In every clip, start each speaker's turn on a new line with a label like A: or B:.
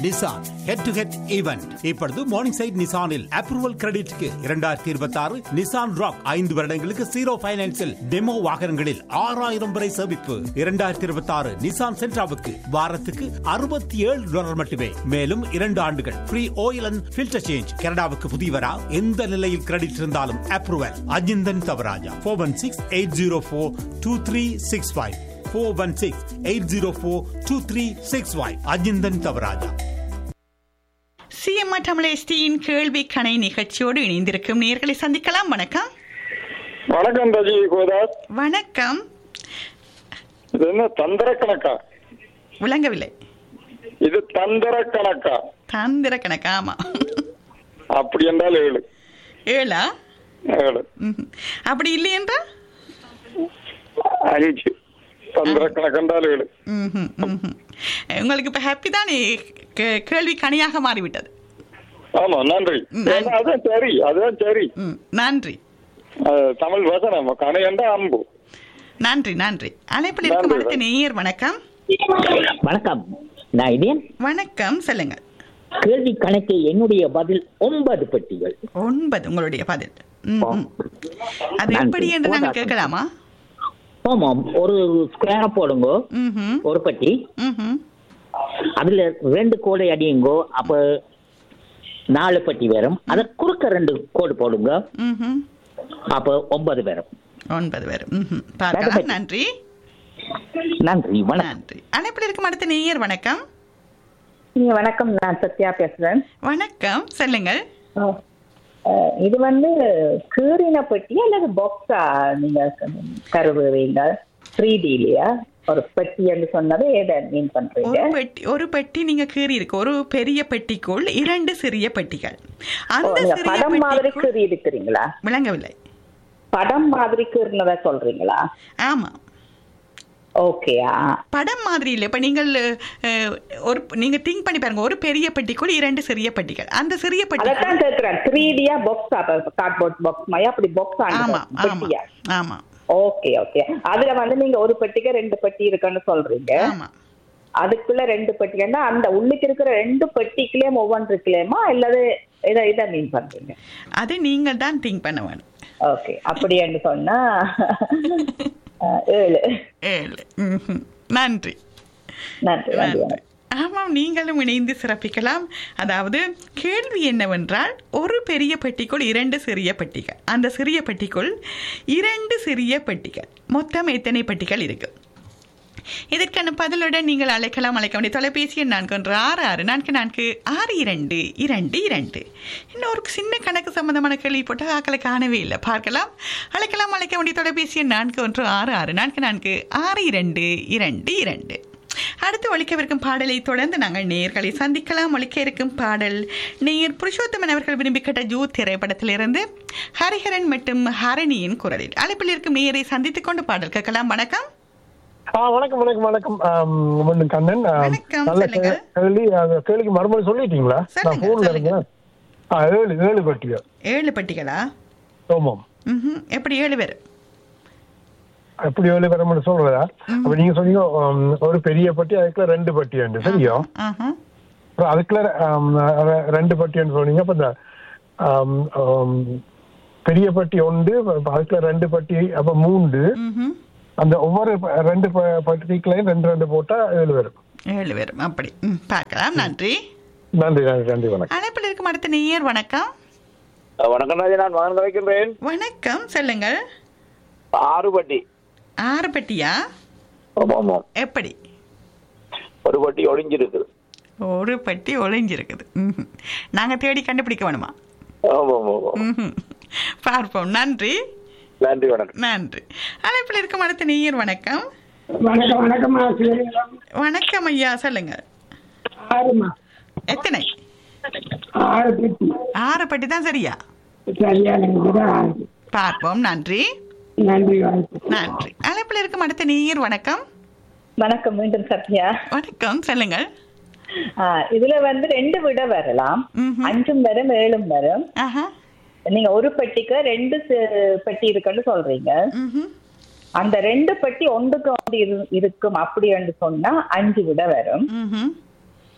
A: Nissan head to head event இப்பொழுது morning side நிசானில் approval கிரெடிட்க்கு இரண்டாயிரத்தி இருபத்தி ஆறு நிசான் ராக் ஐந்து வருடங்களுக்கு ஜீரோ பைனான்சில் டெமோ வாகனங்களில் ஆறாயிரம் வரை சேமிப்பு இரண்டாயிரத்தி இருபத்தி ஆறு நிசான் சென்ட்ராவுக்கு வாரத்துக்கு அறுபத்தி ஏழு டாலர் மட்டுமே மேலும் இரண்டு ஆண்டுகள் free oil and filter change கனடாவுக்கு புதியவரா எந்த நிலையில் கிரெடிட் இருந்தாலும் approval Ajinthan Thavarajah four one six eight zero four two three six five four one six eight zero four two three six five Ajinthan Thavarajah
B: CMR தமிழேஸ்டியின் கேள்வி கணை நிகழ்ச்சியோடு இணைந்திருக்கும் நேர்களை சந்திக்கலாம் வணக்கம்
C: வணக்கம் ரஜி கோதாஸ்
B: வணக்கம்
C: இது என்ன தந்திர கணக்கா
B: விளங்கவில்லை
C: இது தந்திர கணக்கா
B: தந்திர கணக்கு ஆமா
C: அப்படி என்றால் ஏழு
B: ஏழா
C: ஏழு
B: ம்ஹும். அப்படி இல்லை என்றா
C: அஞ்சு தந்திர கணக்கு என்றால் ஏழு
B: ம்ஹும், ம்ஹும். உங்களுக்கு இப்ப ஹாப்பி தானே கே- கேள்வி கனியாக மாறிவிட்டது
C: ஆமா நன்றி
B: ம்.
C: ஏன்னா, அதான் சரி அதுதான் சரி
B: ம், நன்றி
C: அது தமிழ் வசனம் கணை என்றா அம்பு
B: நன்றி நன்றி அழைப்பில் இருக்கும்
C: நன்றி.
B: அடுத்த நேயர் வணக்கம்
D: வணக்கம் நான் இதேன்
B: வணக்கம் சொல்லுங்க
D: கேள்வி கணக்கு என்னுடைய பதில் ஒன்பது பெட்டிகள்
B: ஒன்பது உங்களுடைய பதில் ம், ம். அது
D: நன்றி.
B: எப்படி என்று நாங்கள்
D: போதாது.
B: கேட்கலாமா
D: ஆமாம் ஒரு ஸ்கொயரை போடுங்க
B: ம்ஹும்,
D: ஒரு பெட்டி
B: ம்ஹும்.
D: அதுல ரெண்டு கோடை அடியுங்கோ அப்ப நாலு பெட்டி வரும் அத குறுக்க ரெண்டு கோடு போடுங்க
B: ம்ஹும்.
D: அப்ப ஒன்பது வரும்
B: ஒன்பது பேர் ம்ஹும். பார்க்கலாம்
D: நன்றி.
B: நன்றி
D: நன்றி வணக்கம்
B: நன்றி அழைப்பில் இருக்கும் அடுத்த நேயர் வணக்கம்
E: நீங்க வணக்கம் நான் சத்யா பேசுறேன்
B: வணக்கம் சொல்லுங்கள்
E: அஹ் இது வந்து கீறின பெட்டியா அல்லது பாக்ஸா நீங்க கருவுவீங்க த்ரீ டிலையா ஒரு பெட்டி என்று சொன்னது எதை மீன் பண்றீங்க
B: ஒரு பெட்டி ஒரு பெட்டி நீங்க கீறி இருக்கு ஒரு பெரிய பெட்டிக்குள் இரண்டு சிறிய பெட்டிகள்
E: ஓ,
B: அந்த
E: நீங்க
B: சிறிய
E: படம் மாதிரி
B: பெட்டிக்குள்
E: கீறி இருக்கிறீங்களா
B: விளங்கவில்லை
E: படம் மாதிரி கீறினதா சொல்றீங்களா
B: ஆமா
E: ஓகேயா
B: படம் மாதிரி இல்லை இப்ப நீங்கள் அஹ், ஒரு நீங்க திங்க் பண்ணி பாருங்க ஒரு பெரிய பெட்டிக்குள் இரண்டு சிறிய பெட்டிகள் அந்த சிறிய பெட்டி
E: அதைத்தான் கேட்கிறேன் த்ரீ டியா பாக்ஸா கார்ட்போர்ட் பாக்ஸ் மாதிரி அப்படி பாக்ஸ்
B: ஆமா ஆமா
E: பெட்டியா
B: ஆமா
E: ஓகே ஓகே அதுல வந்து நீங்க ஒரு பெட்டிக்கு ரெண்டு பெட்டி இருக்குன்னு சொல்றீங்க
B: ஆமா
E: அதுக்குள்ள ரெண்டு பெட்டிகள்னா அந்த உள்ளுக்கு இருக்கிற ரெண்டு பெட்டிக்குள்ளேயும் ஒவ்வொன்றுக்குள்ளேயுமா இல்லது இதை இதை மீன் பண்றீங்க
B: அது நீங்கள் தான் திங்க் பண்ண வேணும்
E: ஓகே அப்படி என்று சொன்னா அஹ், ஏழு
B: ஏழு ம்ஹும். நன்றி
E: நன்றி நன்றி
B: நன்றி. ஆமாம் நீங்களும் இணைந்து சிறப்பிக்கலாம் அதாவது கேள்வி என்னவென்றால் ஒரு பெரிய பெட்டிக்குள் இரண்டு சிறிய பெட்டிகள் அந்த சிறிய பெட்டிக்குள் இரண்டு சிறிய பெட்டிகள் மொத்தம் எத்தனை பெட்டிகள் இருக்கு இதற்கான பதிலுடன் நீங்கள் அழைக்கலாம் அழைக்க வேண்டிய தொலைபேசி எண் நான்கு ஒன்று ஆறு ஆறு நான்கு நான்கு ஆறு இரண்டு இரண்டு இரண்டு இன்னொரு சின்ன கணக்கு சம்பந்தமான கேள்வி போட்டால் ஆக்களை காணவே இல்லை பார்க்கலாம் அழைக்கலாம் அழைக்க வேண்டிய தொலைபேசி எண் நான்கு ஒன்று ஆறு ஆறு நான்கு நான்கு ஆறு இரண்டு இரண்டு இரண்டு அடுத்து ஒழிக்கவிருக்கும் பாடலை தொடர்ந்து நாங்கள் நேயர்களை சந்திக்கலாம் ஒழிக்க இருக்கும் பாடல் நேயர் புருஷோத்தமன் அவர்கள் விரும்பி கேட்ட ஜூ திரைப்படத்திலிருந்து ஹரிஹரன் மற்றும் ஹரணியின் குரலில் அழைப்பில் இருக்கும் நேயரை சந்தித்துக் கொண்டு பாடல் கேட்கலாம் வணக்கம்
F: ஆ வணக்கம் வணக்கம் வணக்கம் ஆம், மீண்டும் கண்ணன் ஆம்,
B: வணக்கம்,
F: நல்ல
B: சொல்லுங்க.
F: கே- கேள்வி அந்த கேள்விக்கு மறுபடியும் சொல்லிட்டீங்களா நான்
B: சொல்லுங்க,
F: போன்ல
B: சொல்லுங்க.
F: இருந்தேன் ஆ ஏழு ஏழு பட்டியா
B: ஏழு பெட்டிகளா
F: ஆமாம்
B: ம்ஹும். எப்படி ஏழு பேர்
F: எப்படி ஏழு பேர் சொல்றதா அப்ப நீங்க சொன்னீங்க ஆம், ஒரு பெரிய பட்டி அதுக்குள்ள ரெண்டு பட்டி உண்டு சரியா
B: ஆஹா.
F: அப்புறம் அதுக்குள்ள ஆம், ரெ- ரெண்டு பட்டின்னு சொன்னீங்க அப்ப இந்த ஆம், ஆம், பெரிய பட்டி உண்டு அப்ப அதுக்குள்ள ரெண்டு பட்டி அப்ப மூண்டு
B: ம்ஹும்.
F: அந்த ஒவ்வொரு ப- ரெண்டு ப- பட்டிக்குள்ளேயும் ரெண்டு ரெண்டு போட்டா ஏழு பேரும்
B: ஏழு பேர் அப்படி ம், பார்க்கலாம் நன்றி
F: நன்றி நன்றி நன்றி வணக்கம்
B: அழைப்பில் இருக்கும் அடுத்த நேயர் வணக்கம்
C: வணக்கம் ராஜா நான் மகன் வைக்கின்றேன்
B: வணக்கம் சொல்லுங்கள்
C: ஆறு பட்டி
B: ஆறு பெட்டியா
C: ஆமா ஆமா
B: எப்படி
C: ஒரு பட்டி ஒளிஞ்சிருக்குது
B: ஒரு பெட்டி ஒளிஞ்சிருக்குது ம்ஹும். நாங்க தேடி கண்டுபிடிக்க வேணுமா
C: ஆமா ஆமா ஆமா.
B: ம்ஹும். பார்ப்போம் நன்றி
C: நன்றி வணக்கம்
B: நன்றி அழைப்பில் இருக்கும் அடுத்த நேயர் வணக்கம்
G: வணக்கம் வணக்கம்மா சிவலிங்கம்
B: வணக்கம் ஐயா சொல்லுங்க
G: ஆறுமா
B: எத்தனை
G: ஆறு பெட்டி
B: ஆறு பெட்டி தான் சரியா
G: சரியான இதுதான் ஆறு
B: பார்ப்போம் நன்றி
G: நன்றி வணக்கம்
B: நன்றி அழைப்பில் இருக்கும் அடுத்த நேயர் வணக்கம்
E: வணக்கம் மீண்டும் சத்யா
B: வணக்கம் சொல்லுங்கள்
E: ஆஹ் இதுல வந்து ரெண்டு விட வரலாம்
B: ம்ஹும்.
E: அஞ்சும் வரும் ஏழும் வரும்
B: ஆஹா
E: நீங்க ஒரு பெட்டிக்கு ரெண்டு சி- பெட்டி இருக்குன்னு சொல்றீங்க
B: ம்ஹும்.
E: அந்த ரெண்டு பெட்டி ஒன்றுக்கு ஒன்று இரு- இருக்கும் அப்படி என்று சொன்னா அஞ்சு விட வரும்
B: ம்ஹும்.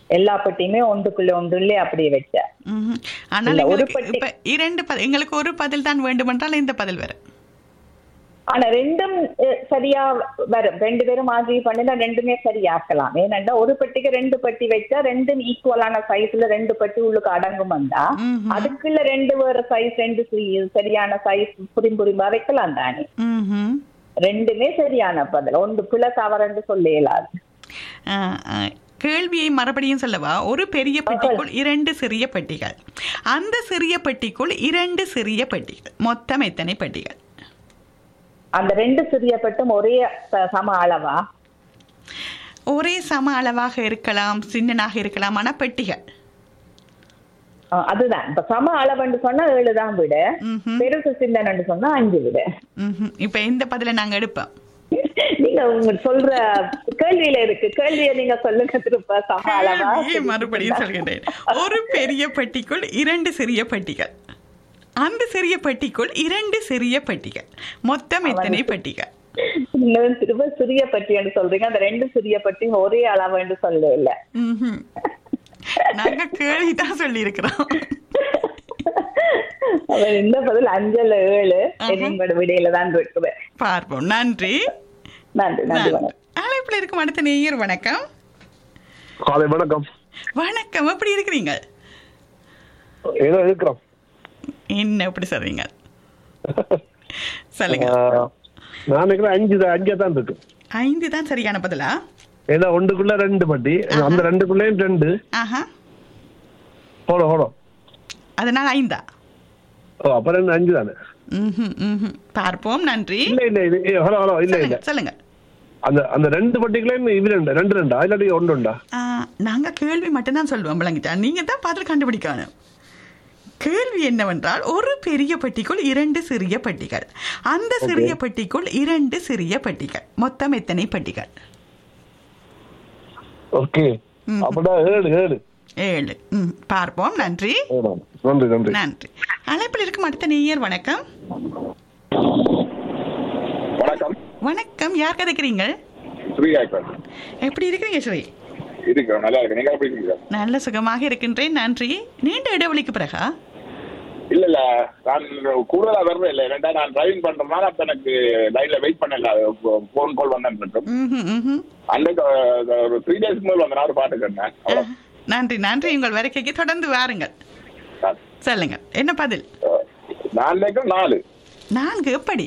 E: எல்லா பெட்டியுமே ஒன்றுக்குள்ள ஒன்றுள்ளே அப்படியே வச்சேன்
B: ம்ஹும். ஆனால்
E: இல்ல, ஒரு
B: எங்களுக்கு
E: பட்டி-
B: இப்ப இரண்டு பதில் எங்களுக்கு ஒரு பதில் தான் வேண்டுமென்றால் இந்த பதில் வரும்
E: ஆனா ரெண்டும் அஹ், சரியா வரும் ரெண்டு பேரும் மாதிரி பண்ணினா ரெண்டுமே சரியாக்கலாம் ஏனென்றா ஒரு பெட்டிக்கு ரெண்டு பெட்டி வச்சா ரெண்டும் ஈக்குவலான சைஸ்ல ரெண்டு பெட்டி உள்ளுக்கு அடங்கும் வந்தா
B: ம்ஹும்.
E: அதுக்குள்ள ரெண்டு வேற சைஸ் ரெண்டு சி- சரியான சைஸ் புரியும் புரியுமா வைக்கலாம் தானே
B: ம்ஹும்.
E: ரெண்டுமே சரியான பதில் ஒன்று பிள்ளை தவறுன்னு சொல்ல இயலாது
B: ஆ, ஆ. கேள்வியை மறுபடியும் சொல்லவா ஒரு பெரிய பெட்டிக்குள் இரண்டு சிறிய பெட்டிகள் அந்த சிறிய பெட்டிக்குள் இரண்டு சிறிய பெட்டிகள் மொத்தம் எத்தனை பெட்டிகள்
E: அந்த ரெண்டு சிறிய பெட்டும் ஒரே ச- சம அளவா
B: ஒரே சம அளவாக இருக்கலாம் சின்னனாக இருக்கலாம் ஆனா பெட்டிகள்
E: அஹ், அதுதான் இப்ப சம அளவுன்னு சொன்னா ஏழு தான் விட
B: ம்ஹும்.
E: பெருசு சின்னன்னு சொன்னா அஞ்சு விட
B: ம்ஹும். இப்ப இந்த பதிலை நாங்க எடுப்போம்
E: நீங்க உங்க சொல்ற கேள்வியில இருக்கு கேள்வியை நீங்க சொல்லுங்க திருப்ப சம அளவா
B: கேள்வியை மறுபடியும் சொல்கிறேன் ஒரு பெரிய பெட்டிக்குள் இரண்டு சிறிய பெட்டிகள் அந்த சிறிய பெட்டிக்குள் இரண்டு சிறிய பெட்டிகள் மொத்தம் எத்தனை பெட்டிகள்
E: இன்னும் திரும்ப சிறிய பட்டின்னு சொல்றீங்க அந்த ரெண்டு சிறிய பட்டியும் ஒரே அளவுன்னு சொல்ல இல்ல
B: ம்ஹும். நாங்க கேள்விதான் சொல்லி இருக்கிறோம்
E: அவர் இந்த பதில் அஞ்சல் ஏழு
B: ஆஹா.
E: என்னோட விடையில தான் இருக்குது
B: பார்ப்போம் நன்றி
E: நன்றி நன்றி
B: நன்றி
E: வணக்கம்
B: அழைப்பில் இருக்கும் அடுத்த நேயர் வணக்கம்
F: காலை வணக்கம்
B: வணக்கம் எப்படி இருக்கிறீங்க
F: ஏதோ இருக்கிறோம்
B: என்ன எப்படி சொல்றீங்க சொல்லுங்க
F: ஆஹ், நான் நினைக்கிறேன் அஞ்சு தான் அஞ்சா தான் இருக்கு
B: ஐந்து தான் சரியான பதிலா
F: ஏன்னா ஒன்றுக்குள்ள ரெண்டு பட்டி அந்த ரெண்டுக்குள்ளேயும் ரெண்டு
B: ஆஹா
F: ஹோடோ ஹோடோ
B: அதனால ஐந்தா
F: ஓ அப்ப ரெண்டு அஞ்சு தானே
B: ம்ஹும், ம்ஹும். பார்ப்போம் நன்றி
F: இல்ல இல்ல இது ஏ, ஹலோ ஹலோ இல்ல இல்ல
B: சொல்லுங்க சொல்லுங்க
F: அந்த அந்த ரெண்டு பட்டிக்குள்ளேயும் இது ரெண்டு ரெண்டு ரெண்டா இல்லாட்டி ஒன்று உண்டா
B: ஆ, நாங்க கேள்வி மட்டும்தான் சொல்லுவோம் விளங்கிட்டா நீங்க தான் பார்த்து கண்டுபிடிக்கணும் கேள்வி என்னவென்றால் ஒரு பெரிய பெட்டிக்குள் இரண்டு சிறிய பெட்டிகள் அந்த சிறிய பெட்டிக்குள் இரண்டு சிறிய பெட்டிகள் மொத்தம் எத்தனை பெட்டிகள்
F: ஓகே
B: ம்.
F: அப்படின்னா ஏழு ஏழு
B: ஏழு ம் பார்ப்போம் நன்றி
F: ஏழு. நன்றி நன்றி
B: நன்றி அழைப்பில் இருக்கும் அடுத்த நேயர் வணக்கம்
C: வணக்கம்
B: வணக்கம் யார் கதைக்கிறீங்க
C: ஸ்ரீகாய்ப்பன்
B: எப்படி இருக்கிறீங்க ஸ்ரீ
C: இருக்கிறோம் நல்லா இருக்கு நீங்க எப்படி இருக்கீங்க
B: நல்ல சுகமாக இருக்கின்றேன் நன்றி நீண்ட இடைவெளிக்கு பிறகா
C: இல்ல இல்ல நான் கூடுதலா வரவே இல்லை ரெண்டா நான் டிரைவிங் பண்றதுனால அப்ப எனக்கு லைன்ல வெயிட் பண்ணல போன் கால் வந்தேன் மட்டும்
B: ம்ஹும், ம்ஹும்.
C: அந்த க- ஒரு த்ரீ டேஸ்க்கு முதல் வந்த நான் பாட்டு கேட்டேன் அவ்வளவு.
B: நன்றி நன்றி உங்கள் வருகைக்கு தொடர்ந்து வாருங்கள் சொல்லுங்க என்ன பதில்
C: அஹ், நான் நினைக்கிறேன் நாலு
B: நான்கு எப்படி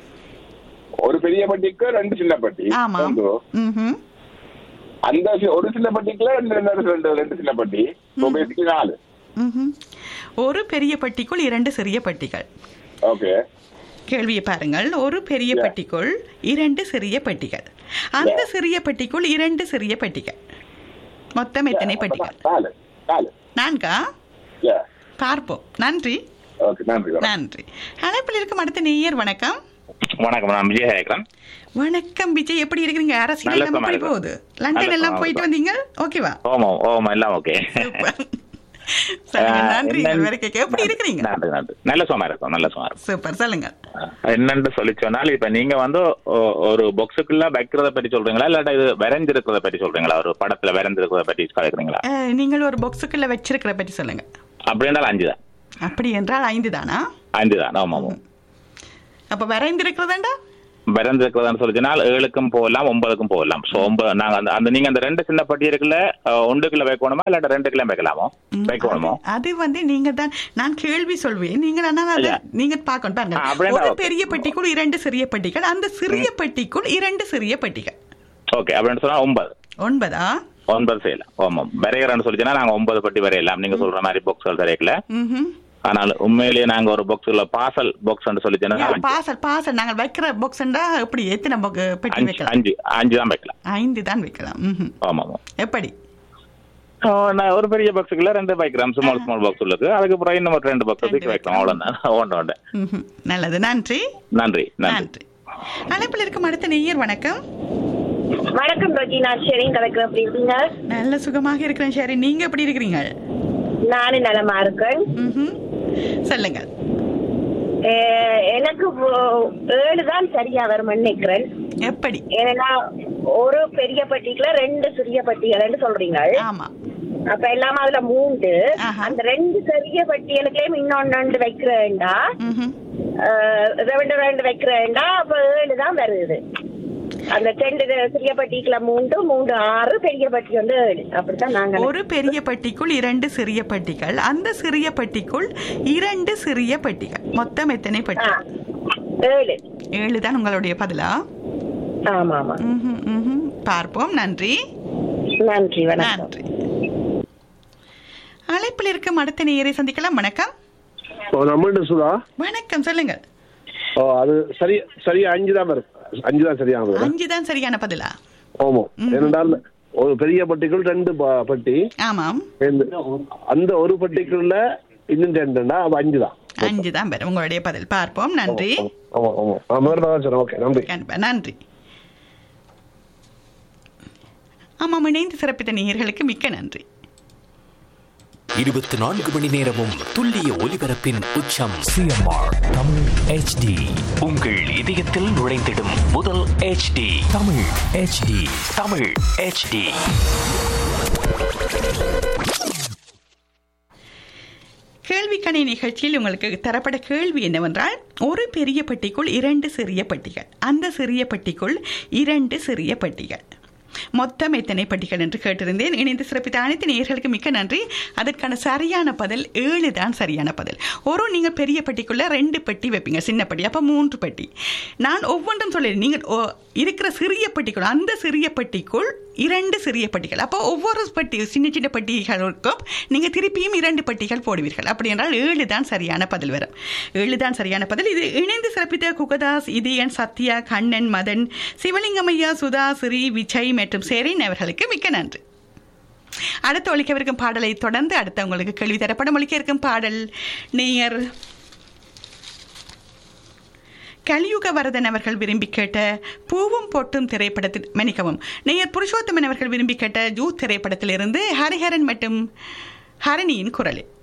C: ஒரு பெரிய பட்டிக்கு ரெண்டு சின்ன பட்டி
B: ஆமா
C: ஒன்று.
B: ம்ஹும்.
C: அந்த சி- ஒரு சின்ன பட்டிக்குல ரெண்டு ரெண்டு ரெண்டு ரெண்டு சின்ன பட்டி ஸோ பேசிக்கலி நாலு
B: ம்ஹும். ஒரு பெரிய பெட்டிக்குள் இரண்டு சிறிய பெட்டிகள்
C: ஓகே
B: கேள்வியை பாருங்கள் ஒரு பெரிய
C: Yeah.
B: பெட்டிக்குள் இரண்டு சிறிய பெட்டிகள் அந்த
C: Yeah.
B: சிறிய பெட்டிக்குள் இரண்டு சிறிய பெட்டிகள் மொத்தம் எத்தனை பெட்டிகள்
C: நாலு நாலு
B: நான்கா
C: யா
B: பார்ப்போம் நன்றி
C: ஓகே நன்றி வணக்கம்.
B: நன்றி அழைப்பில் இருக்கும் அடுத்த நேயர் வணக்கம்
H: வணக்கம் நான் விஜய் ஹேக்ரன்
B: வணக்கம் விஜய் எப்படி இருக்கிறீங்க அரசியல்
H: நல்ல
B: எல்லாம்
H: சும்மா
B: எப்படி
H: இருக்கேன்.
B: போகுது லண்டன்
H: நல்ல
B: எல்லாம்
H: சும்மா
B: போயிட்டு
H: இருக்கேன்.
B: வந்தீங்க ஓகேவா
H: ஓமா ஓமா எல்லாம் ஓகே
B: சூப்பர் சொல்லுங்க
H: ஆஹ்,
B: நன்றி
H: என்னன்னு-
B: வேற கேட்க எப்படி இருக்கிறீங்க
H: நன்றி நன்றி நல்ல சும்மா இருக்கும் நல்ல சும்மா இருக்கும்
B: சூப்பர் சொல்லுங்க
H: என்னன்னு சொல்லி சொன்னால் இப்ப நீங்க வந்து ஒ- ஒரு பாக்ஸுக்குள்ள வைக்கிறத பற்றி சொல்றீங்களா இல்லாட்டா இது வரைஞ்சிருக்கிறத பற்றி சொல்றீங்களா ஒரு படத்துல வரைஞ்சிருக்கிறத பற்றி கலைக்கிறீங்களா
B: அஹ், நீங்கள் ஒரு பாக்ஸுக்குள்ள வச்சிருக்கிற பற்றி சொல்லுங்க
H: அப்படின்றால் அஞ்சு தான்
B: அப்படி என்றால் ஐந்து தானா
H: அஞ்சு தான் ஆமா ஆமா
B: அப்ப வரைந்திருக்கிறதாண்டா
H: வரைஞ்சிருக்கிறதான்னு சொல்லி சொன்னால் ஏழுக்கும் போகலாம் ஒன்பதுக்கும் போகலாம் ஸோ ஒன்பது நாங்க அந்த அந்த நீங்க அந்த ரெண்டு சின்ன பட்டி இருக்குல்ல அஹ், ஒன்றுக்குள்ள வைக்கணுமா இல்லாட்டா ரெண்டுக்குள்ள வைக்கலாமோ வைக்கணுமோ
B: அது வந்து நீங்க தான் நான் கேள்வி சொல்வேன் நீங்க ஆனா அதை
H: ஐயா.
B: நீங்க பார்க்கணும் பாருங்க
H: ஆ, அப்படின்னா
B: ஒரு
H: ஓகே.
B: பெரிய பெட்டிக்குள் இரண்டு சிறிய பெட்டிகள் அந்த சிறிய பெட்டிக்குள் இரண்டு சிறிய பெட்டிகள்
H: ஓகே அப்படின்னு சொன்னா ஒன்பது
B: ஒன்பதா
H: ஒன்பது செய்யலாம் ஆமாம் வரைகிறேன்னு சொல்லிச்சுன்னா நாங்க ஒன்பது பட்டி வரையலாம் நீங்க சொல்ற மாதிரி பாக்ஸ்கள் வரையல
B: ம்ஹும்.
H: ஆனால் உண்மையிலேயே நாங்க ஒரு பாக்ஸ்ல பாசல் பாக்ஸ் சொல்லிச்சுன்னா
B: யா,
H: அஞ்சு.
B: பாசல் பாசல் நாங்கள் வைக்கிற பாக்ஸ்ண்டா எப்படி எத்தனை box பெட்டி
H: அஞ்சு
B: வைக்கலாம்
H: அஞ்சு அஞ்சு தான் வைக்கலாம்
B: ஐந்து தான் வைக்கலாம் ம்ஹும்.
H: ஆமா ஆமா
B: எப்படி
H: ஓ, நான் ஒரு பெரிய பாக்ஸுக்குள்ள ரெண்டு வைக்கிறோம் ஸ்மால் ஸ்மால் பாக்ஸ் உள்ளது அதுக்கப்புறம் இன்னும் ஒரு ரெண்டு பாக்ஸ்
B: ரெண்டு
H: வைக்கலாம் அவ்வளவுதான் ஒன்று ஒன்று
B: ம்ஹும். நல்லது நன்றி
H: நன்றி நன்றி
B: நன்றி அழைப்பில் இருக்கும் அடுத்த நேயர் வணக்கம்
I: வணக்கம் ரோஜி நான் ஷெரின் கலக்கிறேன் எப்படி இருக்கீங்க
B: நல்ல சுகமாக இருக்கிறேன் ஷாரி நீங்க எப்படி இருக்கிறீங்க
I: நானும் நலமா இருக்கேன்
B: ம்ஹும். சொல்லுங்க
I: அஹ் எனக்கு ஒ- ஏழு தான் சரியா வரும்னு நினைக்கிறேன்
B: எப்படி
I: ஏன்னா ஒரு பெரிய பட்டிக்குல ரெண்டு சிறிய பட்டிகள்னு சொல்றீங்க
B: ஆமா
I: அப்ப எல்லாம் அதுல மூண்டு
B: ஆஹா.
I: அந்த ரெண்டு பெரிய பட்டியலுக்குலயும் இன்னொன்னு ரெண்டு வைக்கிறேன்டா
B: ம்ஹும்.
I: அஹ், ரெண்டு ரெண்டு வைக்கிறேன்டா அப்ப ஏழு தான் வருது அந்த ரெண்டு சிறிய பட்டிக்குள்ள மூன்று மூன்று ஆறு பெரிய பட்டி வந்து ஏழு அப்படித்தான் நாங்க
B: ஒரு பெரிய பட்டிக்குள் இரண்டு சிறிய பட்டிகள் அந்த சிறிய பட்டிக்குள் இரண்டு சிறிய பட்டிகள் மொத்தம் எத்தனை பட்டி
I: ஆ, ஏழு
B: ஏழு தான் உங்களுடைய பதிலா
I: ஆமா ஆமா
B: ம்ஹும், ம்ஹும். பார்ப்போம் நன்றி
I: நன்றி வணக்கம்
B: நன்றி அழைப்பில் இருக்கும் அடுத்த நேயரை சந்திக்கலாம் வணக்கம்
J: நம்மள்ட்ட சுதா
B: வணக்கம் சொல்லுங்க
J: ஓ அது சரி சரியா அஞ்சு தான் வரும் அஞ்சு தான் சரியான வரும்
B: அஞ்சு தான் சரியான பதிலா
J: ஆமாம் ஏனென்றால் ஒரு பெரிய பட்டிக்குள் ரெண்டு ப- பட்டி
B: ஆமாம்
J: இந்த- அந்த ஒரு பட்டிக்குள்ள இன்னும் ரெண்டுண்டா அப்ப அஞ்சு தான்
B: அஞ்சு தான் வரும் உங்களுடைய பதில் பார்ப்போம் நன்றி
J: ஆமா ஆமா ஆமா தான் சார் ஓகே நன்றி
B: கண்டிப்பா நன்றி ஆமாம் இணைந்து சிறப்பித்த நேயர்களுக்கு மிக்க நன்றி
K: இருபத்தி நான்கு மணி நேரமும் துல்லிய ஒலிபரப்பின் உச்சம் சிஎம்ஆர் தமிழ் ஹெச்டி உங்கள் இதயத்தில் நுழைந்திடும் முதல் HD Tamil HD Tamil HD
B: கேள்விக்கணி நிகழ்ச்சியில் உங்களுக்கு தரப்பட கேள்வி என்னவென்றால் ஒரு பெரிய பெட்டிக்குள் இரண்டு சிறிய பெட்டிகள் அந்த சிறிய பெட்டிக்குள் இரண்டு சிறிய பெட்டிகள் மொத்தம் எத்தனை பெட்டிகள் என்று கேட்டிருந்தேன் இணைந்து சிறப்பித்த அனைத்து நேயர்களுக்கு மிக்க நன்றி அதற்கான சரியான பதில் ஏழு தான் சரியான பதில் ஒரு நீங்கள் பெரிய பெட்டிக்குள்ள ரெண்டு பெட்டி வைப்பீங்க சின்ன பெட்டி அப்போ மூன்று பெட்டி நான் ஒவ்வொன்றும் சொல்லி நீங்கள் ஓ- இருக்கிற சிறிய பெட்டிக்குள் அந்த சிறிய பெட்டிக்குள் இரண்டு சிறிய பெட்டிகள் அப்போ ஒவ்வொரு பெட்டி சின்ன சின்ன பெட்டிகளுக்கும் நீங்கள் திருப்பியும் இரண்டு பெட்டிகள் போடுவீர்கள் அப்படி என்றால் ஏழு தான் சரியான பதில் வரும் ஏழு தான் சரியான பதில் இது இணைந்து சிறப்பித்த குகதாஸ் இதயன் சத்யா கண்ணன் மதன் சிவலிங்கமையா சுதா ஸ்ரீ விஜய் மற்றும் சேரின் அவர்களுக்கு மிக்க நன்றி அடுத்து ஒழிக்கவிருக்கும் பாடலை தொடர்ந்து அடுத்து உங்களுக்கு கேள்வி தரப்படும் ஒழிக்க இருக்கும் பாடல் நேயர் கலியுக வரதன் அவர்கள் விரும்பி கேட்ட பூவும் பொட்டும் திரைப்படத்தில் மன்னிக்கவும் நேயர் புருஷோத்தமன் அவர்கள் விரும்பி கேட்ட ஜூ திரைப்படத்திலிருந்து ஹரிஹரன் மற்றும் ஹரணியின் குரலில்